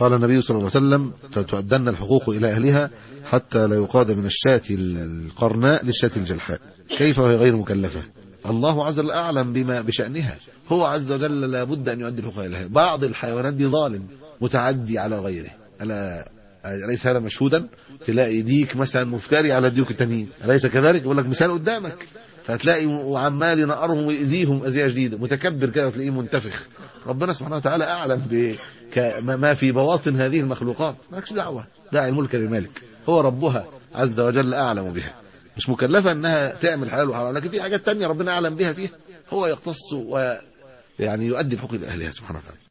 قال النبي صلى الله عليه وسلم تؤدن الحقوق إلى أهلها حتى لا يقاد من الشاة القرناء للشاة الجلحاء كيف وهي غير مكلفة الله عز وجل أعلم بما بشأنها هو عز وجل لابد أن يؤدي الحقوق إليها بعض الحيوانات دي ظالم متعدي على غيره ألا أليس هذا مشهودا تلاقي ديك مثلا مفتري على ديوك التانيين أليس كذلك يقول لك مثال قدامك فتلاقي وعمال ينقرهم ويأذيهم أذية جديدة متكبر كده وتلاقيه منتفخ ربنا سبحانه وتعالى أعلم بما في بواطن هذه المخلوقات مالكش دعوة داعي الملك للمالك هو ربها عز وجل أعلم بها مش مكلفة أنها تعمل حلال وحرام لكن في حاجات تانية ربنا أعلم بها فيها هو يقتص ويعني يؤدي الحقوق لأهلها سبحانه وتعالى